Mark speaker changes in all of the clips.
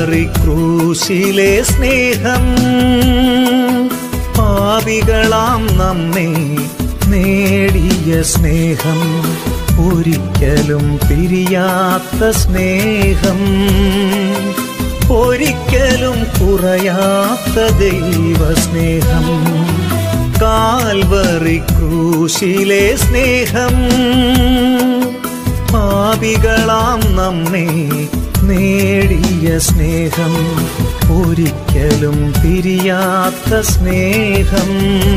Speaker 1: Calvary ക്രൂശിലെ സ്നേഹം പാപികളാം നമ്മെ നേടിയ സ്നേഹം ഒരിക്കലും പിരിയാത്ത സ്നേഹം ഒരിക്കലും കുറയാത്ത ദൈവസ്നേഹം കാൽവറി ക്രൂശിലെ സ്നേഹം പാപികളാം നമ്മെ നേടിയ സ്നേഹം ഒരിക്കലും പിരിയാത്ത സ്നേഹം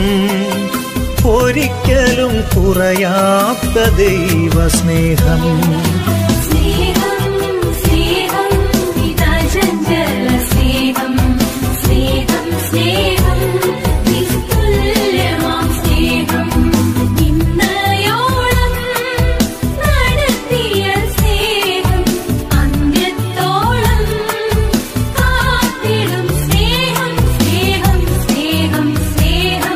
Speaker 1: ഒരിക്കലും കുറയാത്ത ദൈവസ്നേഹം
Speaker 2: സ്നേഹം സ്നേഹം വിതാചഞ്ചല സ്നേഹം സ്നേഹം സ്നേഹം നിസ്തുല്യമാം സ്നേഹം ഇന്നയോളം നടത്തിയ സ്നേഹം അന്ത്യത്തോളം കാത്തിടും സ്നേഹം സ്നേഹം സ്നേഹം സ്നേഹം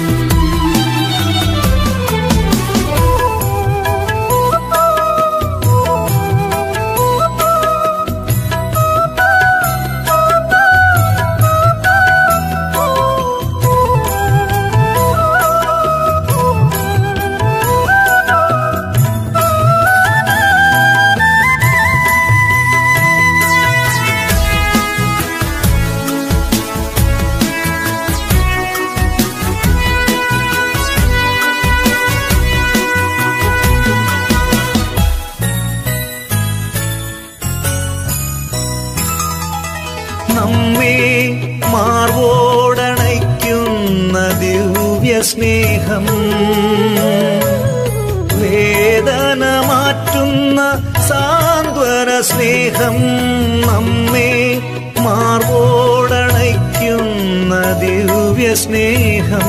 Speaker 1: നമ്മെ മാർവോടണയ്ക്കുന്ന ദിവ്യ സ്നേഹം വേദന മാറ്റുന്ന സാന്ത്വന സ്നേഹം നമ്മെ മാർവോടണയ്ക്കുന്ന ദിവ്യ സ്നേഹം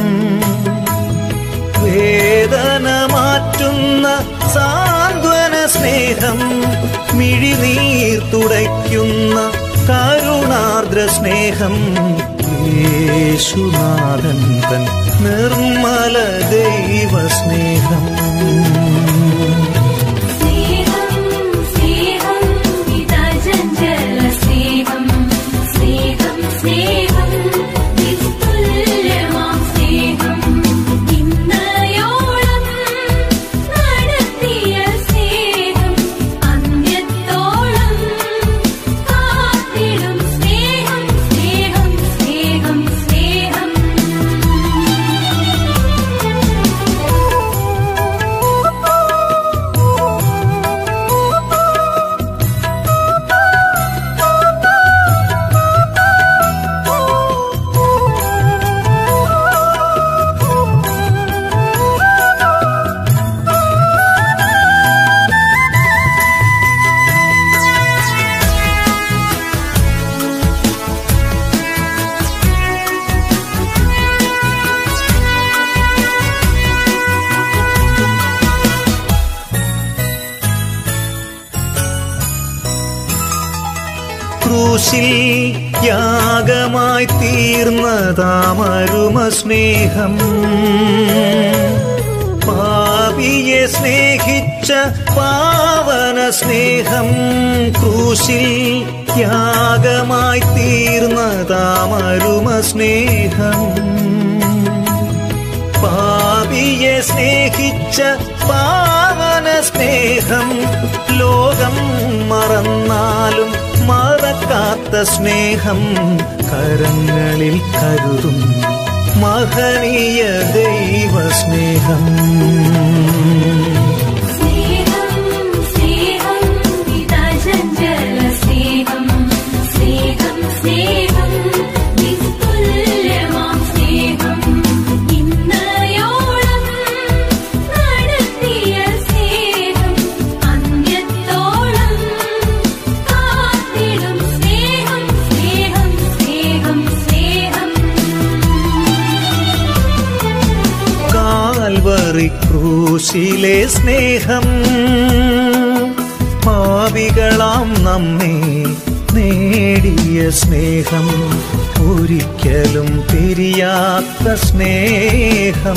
Speaker 1: വേദന മാറ്റുന്ന സാന്ത്വന സ്നേഹം മിഴിനീർ തുടയ്ക്കുന്ന കരുണാർദ്ര സ്നേഹം യേശുനാഥൻ തൻ നിർമ്മല ദൈവ സ്നേഹം
Speaker 2: സ്നേഹം സ്നേഹം വിതാചഞ്ചല സ്നേഹം സ്നേഹം സ്നേഹം നിസ്തുല്യമാം സ്നേഹം ഇന്നയോളം നടത്തിയ സ്നേഹം അന്ത്യത്തോളം കാത്തിടും സ്നേഹം സ്നേഹം സ്നേഹം സ്നേഹം
Speaker 1: ക്രൂശിൽ യാഗമായി തീർന്നതാമരുമ സ്നേഹം പാപിയെ സ്നേഹിച്ച പാവന സ്നേഹം ക്രൂശിൽ യാഗമായി തീർന്നതാമരുമ സ്നേഹം പാപിയെ സ്നേഹിച്ച പാവന സ്നേഹം ലോകം മറന്നാലും മറക്കാത്ത സ്നേഹം കരങ്ങളിൽ കരുതും മഹനീയ ദൈവ സ്നേഹം
Speaker 2: സ്നേഹം സ്നേഹം വിതാചഞ്ചല സ്നേഹം സ്നേഹം സ്നേഹം നിസ്തുല്യമാം സ്നേഹം ഇന്നയോളം നടത്തിയ സ്നേഹം അന്ത്യത്തോളം കാത്തിടും സ്നേഹം സ്നേഹം സ്നേഹം സ്നേഹം
Speaker 1: കാൽവറി ക്രൂശിലെ സ്നേഹം പാപികളാം നമ്മെ നേടിയ സ്നേഹം ഒരിക്കലും പിരിയാത്ത സ്നേഹം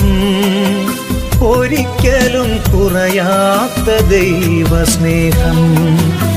Speaker 1: ഒരിക്കലും കുറയാത്ത ദൈവ സ്നേഹം